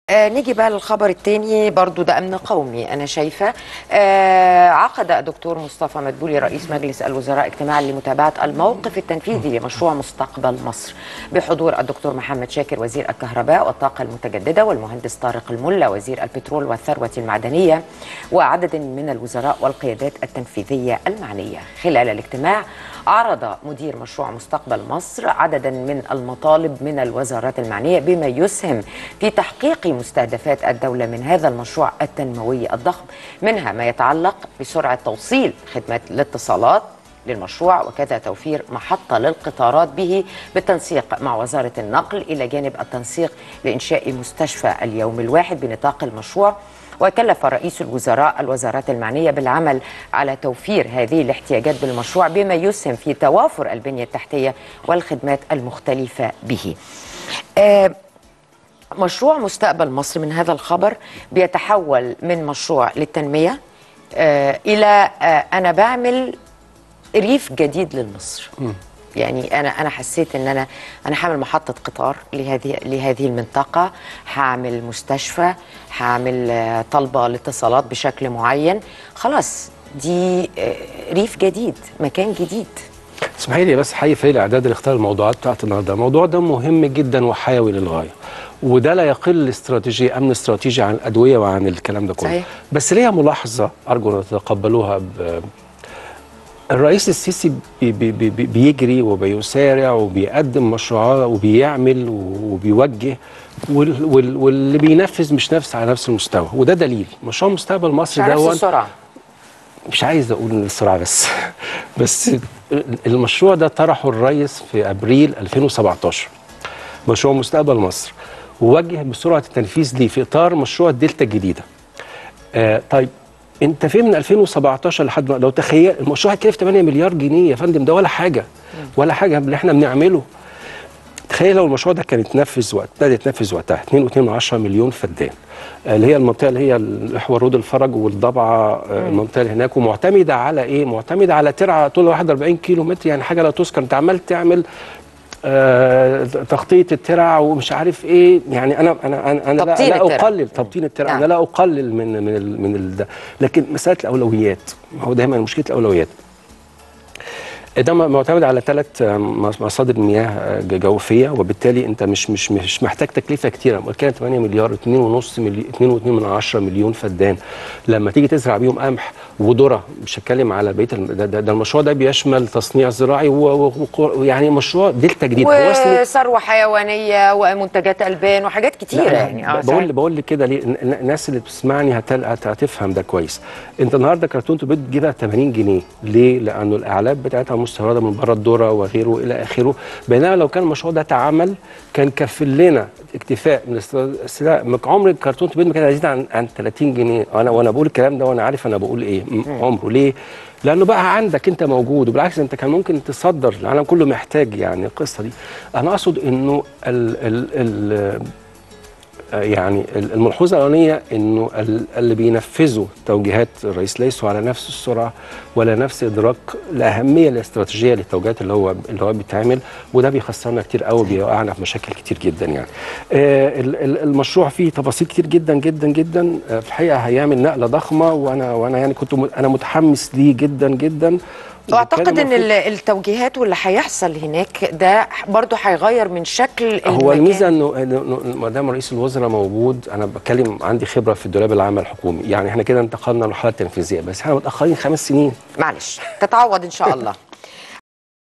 آه نيجي بقى للخبر الثاني برضو ده امن قومي انا شايفه آه عقد الدكتور مصطفى مدبولي رئيس مجلس الوزراء اجتماعا لمتابعه الموقف التنفيذي لمشروع مستقبل مصر بحضور الدكتور محمد شاكر وزير الكهرباء والطاقه المتجدده والمهندس طارق الملا وزير البترول والثروه المعدنيه وعدد من الوزراء والقيادات التنفيذيه المعنيه خلال الاجتماع عرض مدير مشروع مستقبل مصر عددا من المطالب من الوزارات المعنيه بما يسهم في تحقيق مستهدفات الدوله من هذا المشروع التنموي الضخم منها ما يتعلق بسرعه توصيل خدمات الاتصالات للمشروع وكذا توفير محطة للقطارات به بالتنسيق مع وزارة النقل إلى جانب التنسيق لإنشاء مستشفى اليوم الواحد بنطاق المشروع وكلف رئيس الوزراء الوزارات المعنية بالعمل على توفير هذه الاحتياجات بالمشروع بما يسهم في توافر البنية التحتية والخدمات المختلفة به آه مشروع مستقبل مصر من هذا الخبر بيتحول من مشروع للتنمية آه إلى آه أنا بعمل ريف جديد لمصر يعني انا انا حسيت ان انا انا هعمل محطه قطار لهذه لهذه المنطقه هعمل مستشفى هعمل آه، طلبه لاتصالات بشكل معين خلاص دي آه، ريف جديد مكان جديد اسمحي لي بس حي فريق الاعداد اللي اختار الموضوعات بتاعت النهارده الموضوع ده مهم جدا وحيوي للغايه وده لا يقل استراتيجيه امن استراتيجي عن الادويه وعن الكلام ده كله صحيح. بس ليها ملاحظه ارجو ان تتقبلوها ب... الرئيس السيسي بي بي بي بي- بيجري وبيسارع وبيقدم مشروعات وبيعمل وبيوجه وال وال واللي بينفذ مش نفس على نفس المستوى وده دليل مشروع مستقبل مش مصر على نفس ده السرعه مش عايز اقول السرعه بس بس المشروع ده طرحه الرئيس في ابريل 2017 مشروع مستقبل مصر ووجه بسرعه التنفيذ ليه في اطار مشروع الدلتا الجديده آه طيب انت فين من 2017 لحد ما لو تخيل المشروع هيكلف 8 مليار جنيه يا فندم ده ولا حاجه ولا حاجه من اللي احنا بنعمله تخيل لو المشروع ده كان يتنفذ وقت ابتدى يتنفذ وقتها 2.2 مليون فدان آه، اللي هي المنطقه اللي هي محور رود الفرج والضبعه آه، المنطقه اللي هناك ومعتمده على ايه؟ معتمده على ترعه طول 41 كيلو متر يعني حاجه لا تذكر انت عمال تعمل آه تغطيه الترع ومش عارف ايه يعني انا انا انا, أنا لا, تبطين لا الترع. اقلل تبطين الترع نعم. انا لا اقلل من من ال من ال ده لكن مساله الاولويات هو دايما مشكله الاولويات ده م- معتمد على ثلاث مصادر مياه ج- جوفيه وبالتالي انت مش مش مش محتاج تكلفه كتيره بتكلم 8 مليار 2.5 مليون 2.2 من عشرة مليون فدان لما تيجي تزرع بيهم قمح وذره مش هتكلم على بقيه الم- ده, ده, ده المشروع ده بيشمل تصنيع زراعي و- و- وق- ويعني مشروع دلتا جديد هو اسمه وثروه حيوانيه ومنتجات البان وحاجات كتيره لا، يعني اه بقول صحيح. بقول لك كده ليه الن- الن- الناس اللي بتسمعني هتل- هت- هتفهم ده كويس انت النهارده كرتونه البيض تجيبها 80 جنيه ليه لانه الاعلاب بتاعتها مستورده من بره الذره وغيره الى اخره بينما لو كان المشروع ده اتعمل كان كفل لنا اكتفاء من استهلاك عمر كرتونه البيض ما كان هيزيد عن عن 30 جنيه انا وانا بقول الكلام ده وانا عارف انا بقول ايه م- عمره ليه لانه بقى عندك انت موجود وبالعكس انت كان ممكن تصدر العالم كله محتاج يعني القصه دي انا اقصد انه ال ال ال آه، يعني ال- الملحوظه الاولانيه انه ال- اللي بينفذوا توجيهات الرئيس ليسوا على نفس السرعه ولا نفس ادراك الاهميه الاستراتيجيه للتوجيهات اللي هو اللي هو بيتعمل وده بيخسرنا كتير قوي بيوقعنا في مشاكل كتير جدا يعني. آه، ال- ال- المشروع فيه تفاصيل كتير جدا جدا جدا آه، في الحقيقه هيعمل نقله ضخمه وانا وانا يعني كنت م- انا متحمس ليه جدا جدا واعتقد وبالتالي ان المفروض- ال- التوجيهات واللي هيحصل هناك ده برضو هيغير من شكل هو المكان. الميزه انه إنه- إنه ما دام رئيس الوزراء موجود انا بتكلم عندي خبره في الدولاب العام الحكومي يعني احنا كده انتقلنا للمرحله التنفيذيه بس احنا متاخرين خمس سنين معلش تتعوض ان شاء الله